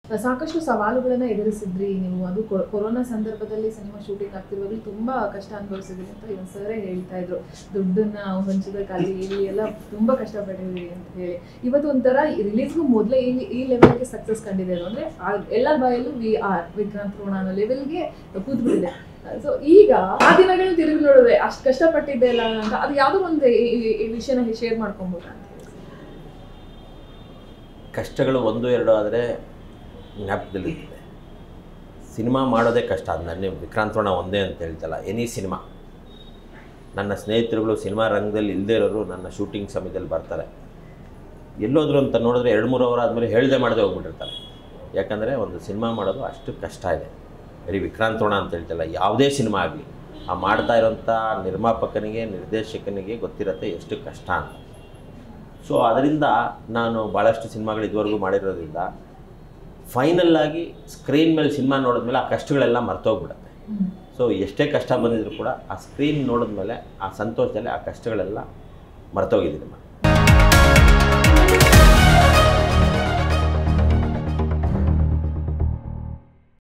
ಸಾಕಷ್ಟು ಸವಾಲುಗಳನ್ನ ಎದುರಿಸಿದ್ರಿ ನೀವು ಅದು ಕೊ- ಕೊರೋನಾ ಸಂದರ್ಭದಲ್ಲಿ ಸಿನಿಮಾ ಶೂಟಿಂಗ್ ಆಗ್ತಿರುವಾಗಲೂ ತುಂಬಾ ಕಷ್ಟ ಅನುಭವಿಸಿದ್ರಿ ಅಂತ ಇವನ್ ಸರೇ ಹೇಳ್ತಾ ಇದ್ರು ದುಡ್ಡನ್ನ ಹೊಂಚೋದಕ್ಕಾಗಲಿ ಇಲ್ಲಿ ಎಲ್ಲ ತುಂಬಾ ಕಷ್ಟಪಟ್ಟಿದ್ರಿ ಅಂತ ಹೇಳಿ ಇವತ್ತು ಒಂಥರ ರಿಲೀಸ್ಗೂ ಮೊದಲೇ ಈ ಈ ಲೆವೆಲ್ಗೆ ಸಕ್ಸಸ್ ಕಂಡಿದೆ ಅಂದ್ರೆ ಆ- ಎಲ್ಲರ ಬಾಯಲ್ಲೂ ವಿ ಆರ್ ವಿಕ್ರಾಂತ್ ರೋಣ ಅನ್ನೋ ಲೆವೆಲ್ಗೆ ಕೂತ್ಬಿಟ್ಟಿದೆ ಸೊ ಈಗ ಆ ದಿನಗಳನ್ನ ತಿರುಗಿ ನೋಡಿದ್ರೆ ಅಷ್ಟು ಕಷ್ಟಪಟ್ಟಿದ್ದೆ ಅಲ್ಲ ಅಂತ ಅದು ಯಾವುದೋ ಒಂದು ಈ- ಈ- ಈ ವಿಷಯನ ಶೇರ್ ಮಾಡ್ಕೊಬೋದಾ ಅಂತ ಹೇಳಿ. ಕಷ್ಟಗಳು ಒಂದು ಎರಡು ಆದರೆ ಜ್ಞಾಪಕದಲ್ಲಿರ್ತದೆ ಸಿನಿಮಾ ಮಾಡೋದೇ ಕಷ್ಟ ಅದು ನನ್ನ ವಿಕ್ರಾಂತೋಣ ಒಂದೇ ಅಂತ ಹೇಳ್ತಲ್ಲ ಎನಿ ಸಿನಿಮಾ ನನ್ನ ಸ್ನೇಹಿತರುಗಳು ಸಿನಿಮಾ ರಂಗದಲ್ಲಿ ಇಲ್ಲದೇ ಇರೋರು ನನ್ನ ಶೂಟಿಂಗ್ ಸಮಯದಲ್ಲಿ ಬರ್ತಾರೆ ಎಲ್ಲೋದ್ರು ಅಂತ ನೋಡಿದ್ರೆ ಎರಡು ಮೂರು ಅವರ್ ಆದಮೇಲೆ ಹೇಳ್ದೆ ಮಾಡದೆ ಹೋಗ್ಬಿಟ್ಟಿರ್ತಾರೆ ಯಾಕಂದರೆ ಒಂದು ಸಿನಿಮಾ ಮಾಡೋದು ಅಷ್ಟು ಕಷ್ಟ ಇದೆ ಬರೀ ವಿಕ್ರಾಂತೋಣ ಅಂತ ಹೇಳ್ತಲ್ಲ ಯಾವುದೇ ಸಿನಿಮಾ ಆಗಲಿ ಆ ಮಾಡ್ತಾ ಇರೋಂಥ ನಿರ್ಮಾಪಕನಿಗೆ ನಿರ್ದೇಶಕನಿಗೆ ಗೊತ್ತಿರತ್ತೆ ಎಷ್ಟು ಕಷ್ಟ ಅಂತ ಸೊ ಅದರಿಂದ ನಾನು ಭಾಳಷ್ಟು ಸಿನಿಮಾಗಳು ಇದುವರೆಗೂ ಮಾಡಿರೋದ್ರಿಂದ ಫೈನಲ್ ಆಗಿ ಸ್ಕ್ರೀನ್ ಮೇಲೆ ಸಿನಿಮಾ ನೋಡಿದ್ಮೇಲೆ ಆ ಕಷ್ಟಗಳೆಲ್ಲ ಮರ್ತೋಗ್ಬಿಡುತ್ತೆ ಸೊ ಎಷ್ಟೇ ಕಷ್ಟ ಬಂದಿದ್ರು ಕೂಡ ಆ ಸ್ಕ್ರೀನ್ ನೋಡಿದ್ಮೇಲೆ ಆ ಸಂತೋಷದಲ್ಲಿ ಆ ಕಷ್ಟಗಳೆಲ್ಲ ಮರ್ತೋಗಿದ್ದೀನಿ